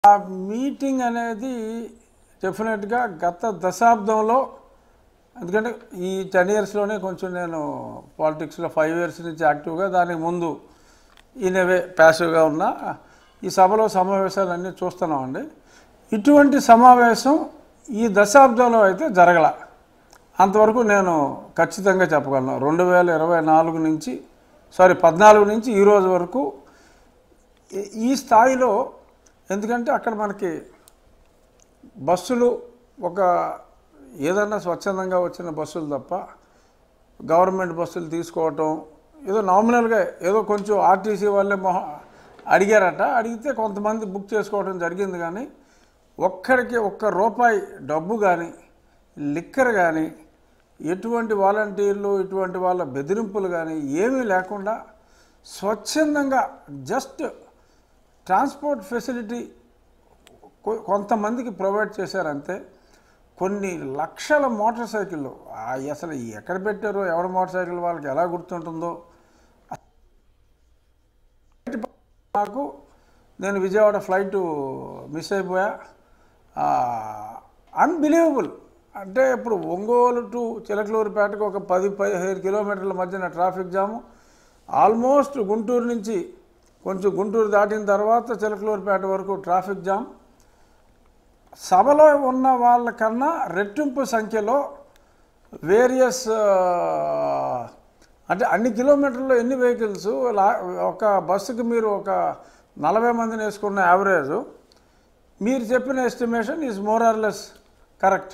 ఆ మీటింగ్ అనేది డెఫినెట్గా గత దశాబ్దంలో ఎందుకంటే ఈ టెన్ ఇయర్స్లోనే కొంచెం నేను పాలిటిక్స్లో ఫైవ్ ఇయర్స్ నుంచి యాక్టివ్గా దానికి ముందు ఈయనవే ప్యాసివ్గా ఉన్న ఈ సభలో సమావేశాలన్నీ చూస్తున్నామండి ఇటువంటి సమావేశం ఈ దశాబ్దంలో అయితే జరగల అంతవరకు నేను ఖచ్చితంగా చెప్పగలను రెండు వేల ఇరవై నాలుగు నుంచి సారీ పద్నాలుగు నుంచి ఈ రోజు వరకు ఈ- ఈ స్థాయిలో ఎందుకంటే అక్కడ మనకి బస్సులు ఒక ఏదన్నా స్వచ్ఛందంగా వచ్చిన బస్సులు తప్ప గవర్నమెంట్ బస్సులు తీసుకోవటం ఏదో నామినల్గా ఏదో కొంచెం ఆర్టీసీ వాళ్ళే మొహ అడిగారట అడిగితే కొంతమంది బుక్ చేసుకోవడం జరిగింది కానీ ఒక్కడికి ఒక్క రూపాయి డబ్బు కానీ లిక్కర్ కానీ ఎటువంటి వాలంటీర్లు ఇటువంటి వాళ్ళ బెదిరింపులు కానీ ఏమీ లేకుండా స్వచ్ఛందంగా జస్ట్ ట్రాన్స్పోర్ట్ ఫెసిలిటీ కొ- కొంతమందికి ప్రొవైడ్ చేశారంతే కొన్ని లక్షల మోటార్ సైకిళ్ళు ఆ అసలు ఎక్కడ పెట్టారో ఎవరి మోటార్ సైకిల్ వాళ్ళకి ఎలా గుర్తుంటుందో నాకు నేను విజయవాడ ఫ్లైట్ మిస్ అయిపోయా అన్బిలీవబుల్ అంటే ఇప్పుడు ఒంగోలు టు చిలకలూరుపేటకు ఒక పది పదిహేను కిలోమీటర్ల మధ్యన ట్రాఫిక్ జాము ఆల్మోస్ట్ గుంటూరు నుంచి కొంచెం గుంటూరు దాటిన తర్వాత చిలకలూరుపేట వరకు ట్రాఫిక్ జామ్ సభలో ఉన్న వాళ్ళకన్నా రెట్టింపు సంఖ్యలో వేరియస్ అంటే అన్ని కిలోమీటర్లో ఎన్ని వెహికల్స్ లా- ఒక బస్సుకి మీరు ఒక నలభై మందిని వేసుకున్న యావరేజ్ మీరు చెప్పిన estimation is more or less correct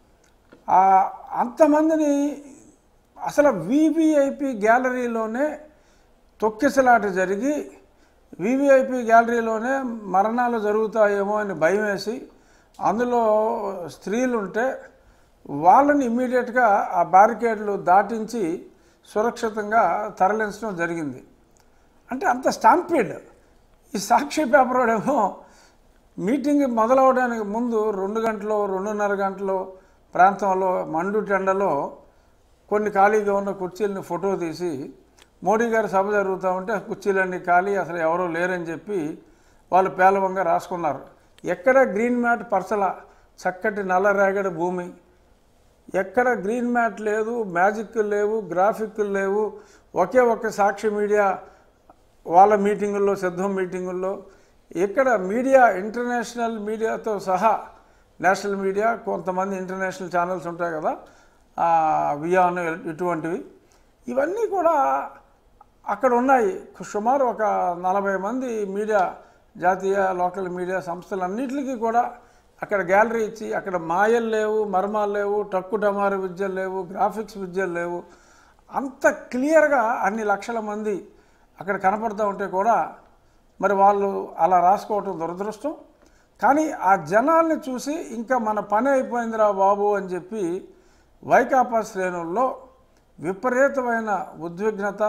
అంతమందిని అసలు వివిఐపి గ్యాలరీలోనే తొక్కిసలాట జరిగి వివిఐపి గ్యాలరీలోనే మరణాలు జరుగుతాయేమో అని భయం వేసి అందులో స్త్రీలు ఉంటే వాళ్ళని ఇమ్మీడియట్గా ఆ బ్యారికేడ్లు దాటించి సురక్షితంగా తరలించడం జరిగింది అంటే అంత స్టాంపీడ్ ఈ సాక్షి పేపర్ వాడేమో మీటింగ్ మొదలవడానికి ముందు రెండు గంటలు రెండున్నర గంటలు ప్రాంతంలో మండు టెండలో కొన్ని ఖాళీగా ఉన్న కుర్చీలని ఫోటో తీసి మోడీ గారి సభ జరుగుతూ ఉంటే ఆ కుర్చీలన్నీ ఖాళీ అసలు ఎవరో లేరని చెప్పి వాళ్ళు పేలవంగా రాసుకున్నారు ఎక్కడ గ్రీన్ మ్యాట్ పరసల చక్కటి నల్ల రేగడి భూమి ఎక్కడ గ్రీన్ మ్యాట్ లేదు మ్యాజిక్ లేవు గ్రాఫిక్లు లేవు ఒకే ఒక్క సాక్షి మీడియా వాళ్ళ మీటింగుల్లో సిద్ధం మీటింగుల్లో ఇక్కడ మీడియా ఇంటర్నేషనల్ మీడియాతో సహా నేషనల్ మీడియా కొంతమంది ఇంటర్నేషనల్ ఛానల్స్ ఉంటాయి కదా ఆ, వియాన్ ఇటువంటివి ఇవన్నీ కూడా అక్కడ ఉన్నాయి సుమారు ఒక నలభై మంది మీడియా జాతీయ లోకల్ మీడియా సంస్థలన్నిటికీ కూడా అక్కడ గ్యాలరీ ఇచ్చి అక్కడ మాయలు లేవు మర్మాలు లేవు టక్కు టమారు విద్యలు లేవు గ్రాఫిక్స్ విద్యలు లేవు అంత క్లియర్గా అన్ని లక్షల మంది అక్కడ కనపడుతూ ఉంటే కూడా మరి వాళ్ళు అలా రాసుకోవటం దురదృష్టం కానీ ఆ జనాల్ని చూసి ఇంకా మన పని అయిపోయిందిరా బాబు అని చెప్పి వైకాపా శ్రేణుల్లో విపరీతమైన ఉద్విగ్నత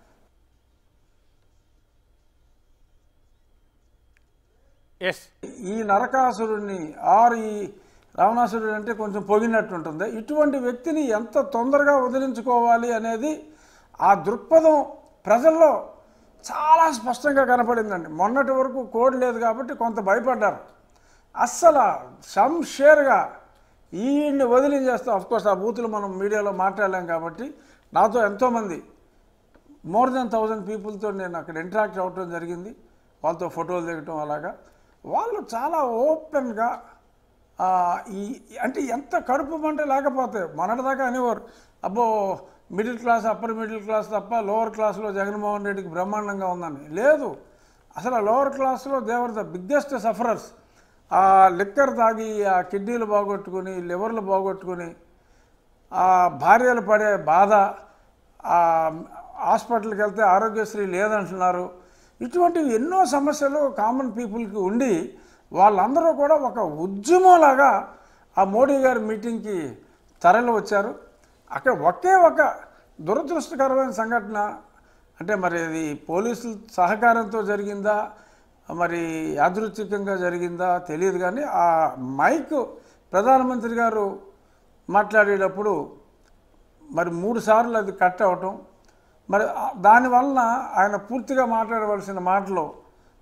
ఎస్ ఈ నరకాసురుడిని ఆరు ఈ రావణాసురుడు అంటే కొంచెం పొగినట్టు ఉంటుంది ఇటువంటి వ్యక్తిని ఎంత తొందరగా వదిలించుకోవాలి అనేది ఆ దృక్పథం ప్రజల్లో చాలా స్పష్టంగా కనపడిందండి మొన్నటి వరకు కోడ్ లేదు కాబట్టి కొంత భయపడ్డారు అస్సలు సంషేర్గా ఈయన్ని వదిలించేస్తాం అఫ్కోర్స్ ఆ బూతులు మనం మీడియాలో మాట్లాడలేం కాబట్టి నాతో ఎంతోమంది మోర్ దెన్ థౌజండ్ పీపుల్తో నేను అక్కడ ఇంటరాక్ట్ అవ్వటం జరిగింది వాళ్ళతో ఫోటోలు దిగటం అలాగా వాళ్ళు చాలా ఓపెన్గా ఆ, ఈ అంటే ఎంత కడుపు మంట లేకపోతే మొన్నటిదాకా అనేవారు అబ్బో middle class upper middle class తప్ప లోవర్ క్లాస్లో జగన్మోహన్ రెడ్డికి బ్రహ్మాండంగా ఉందని లేదు అసలు లోవర్ క్లాస్లో దేవర్ ద బిగ్గెస్ట్ సఫరర్స్ ఆ లిక్కర్ తాగి ఆ కిడ్నీలు బాగొట్టుకుని లివర్లు బాగొట్టుకుని ఆ భార్యలు పడే బాధ ఆ హాస్పిటల్కి వెళ్తే ఆరోగ్యశ్రీ లేదంటున్నారు ఇటువంటివి ఎన్నో సమస్యలు కామన్ పీపుల్కి ఉండి వాళ్ళందరూ కూడా ఒక ఉద్యమంలాగా ఆ మోడీ గారి మీటింగ్కి తరలి వచ్చారు అక్కడ ఒకే ఒక దురదృష్టకరమైన సంఘటన అంటే మరి అది పోలీసుల సహకారంతో జరిగిందా మరి యాదృచ్ఛికంగా జరిగిందా తెలియదు కానీ ఆ మైక్ ప్రధానమంత్రి గారు మాట్లాడేటప్పుడు మరి మూడు సార్లు అది కట్ అవటం మరి ఆ- దానివలన ఆయన పూర్తిగా మాట్లాడవలసిన మాటలు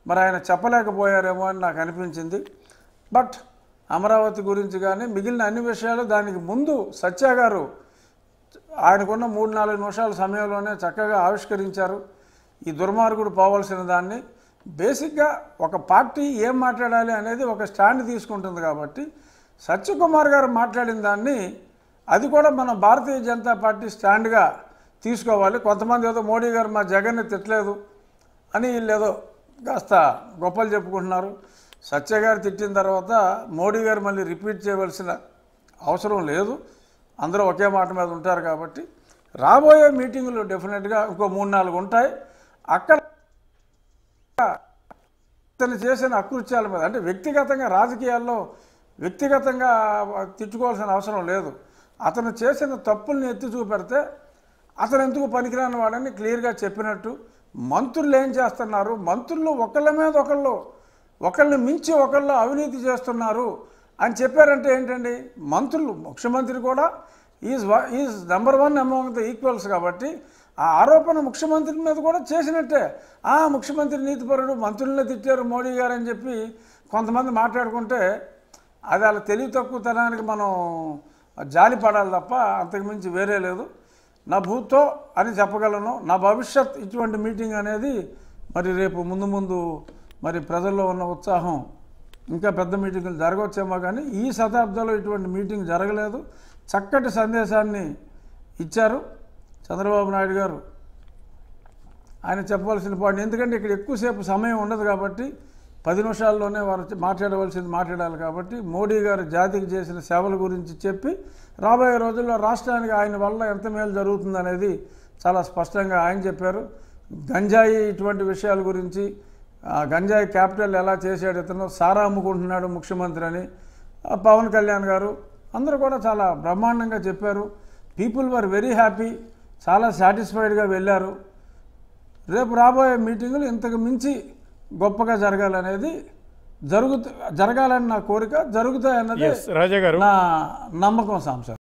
మరి ఆయన చెప్పలేకపోయారేమో అని నాకు అనిపించింది బట్ అమరావతి గురించి కానీ మిగిలిన అన్ని విషయాలు దానికి ముందు సత్య గారు ఆయనకున్న మూడు నాలుగు నిమిషాల సమయంలోనే చక్కగా ఆవిష్కరించారు ఈ దుర్మార్గుడు పోవాల్సిన దాన్ని బేసిక్గా ఒక పార్టీ ఏం మాట్లాడాలి అనేది ఒక స్టాండ్ తీసుకుంటుంది కాబట్టి సత్యకుమార్ గారు మాట్లాడిన దాన్ని అది కూడా మన భారతీయ జనతా పార్టీ స్టాండ్గా తీసుకోవాలి కొంతమంది ఏదో మోడీ గారు మా జగన్ని తిట్టలేదు అని వీళ్ళు ఏదో కాస్త గొప్పలు చెప్పుకుంటున్నారు సత్య గారు తిట్టిన తర్వాత మోడీ గారు మళ్ళీ రిపీట్ చేయవలసిన అవసరం లేదు అందరూ ఒకే మాట మీద ఉంటారు కాబట్టి రాబోయే మీటింగులు డెఫినెట్గా ఇంకో మూడు నాలుగు ఉంటాయి అక్కడ ఇతను చేసిన అకృత్యాల మీద అంటే వ్యక్తిగతంగా రాజకీయాల్లో వ్యక్తిగతంగా తిట్టుకోవాల్సిన అవసరం లేదు అతను చేసిన తప్పుల్ని ఎత్తి చూపెడితే అతను ఎందుకు పనికిరాని వాడని క్లియర్గా చెప్పినట్టు మంత్రులు ఏం చేస్తున్నారు మంత్రులు ఒకళ్ళ మీద ఒకళ్ళు ఒకళ్ళని మించి ఒకళ్ళు అవినీతి చేస్తున్నారు అని చెప్పారంటే ఏంటండి మంత్రులు ముఖ్యమంత్రి కూడా is is number one among the equals కాబట్టి ఆ ఆరోపణ ముఖ్యమంత్రి మీద కూడా చేసినట్టే ఆ ముఖ్యమంత్రి నీతిపరుడు మంత్రులనే తిట్టారు మోడీ గారు అని చెప్పి కొంతమంది మాట్లాడుకుంటే అది అలా తెలివి తక్కువతనానికి మనం జాలి పడాలి తప్ప అంతకుమించి వేరే లేదు నా భూతో అని చెప్పగలను నా భవిష్యత్ ఇటువంటి మీటింగ్ అనేది మరి రేపు ముందు ముందు మరి ప్రజల్లో ఉన్న ఉత్సాహం ఇంకా పెద్ద మీటింగులు జరగవచ్చేమో కానీ ఈ శతాబ్దంలో ఇటువంటి మీటింగ్ జరగలేదు చక్కటి సందేశాన్ని ఇచ్చారు చంద్రబాబు నాయుడు గారు ఆయన చెప్పవలసిన పాయింట్ ఎందుకంటే ఇక్కడ ఎక్కువసేపు సమయం ఉండదు కాబట్టి పది నిమిషాల్లోనే వారు మాట్లాడవలసింది మాట్లాడాలి కాబట్టి మోడీ గారు జాతికి చేసిన సేవల గురించి చెప్పి రాబోయే రోజుల్లో రాష్ట్రానికి ఆయన వల్ల ఎంత మేలు జరుగుతుందనేది చాలా స్పష్టంగా ఆయన చెప్పారు గంజాయి ఇటువంటి విషయాల గురించి ఆ గంజాయి క్యాపిటల్ ఎలా చేశాడు ఇతను సారా అమ్ముకుంటున్నాడు ముఖ్యమంత్రి అని ఆ పవన్ కళ్యాణ్ గారు అందరూ కూడా చాలా బ్రహ్మాండంగా చెప్పారు పీపుల్ వర్ వెరీ హ్యాపీ చాలా సాటిస్ఫైడ్గా వెళ్ళారు రేపు రాబోయే మీటింగులు ఇంతకు మించి గొప్పగా జరగాలనేది జరుగుతు జరగాలని నా కోరిక జరుగుతాయన్నది ఎస్ రాజా గారు నా నమ్మకం సాంసర్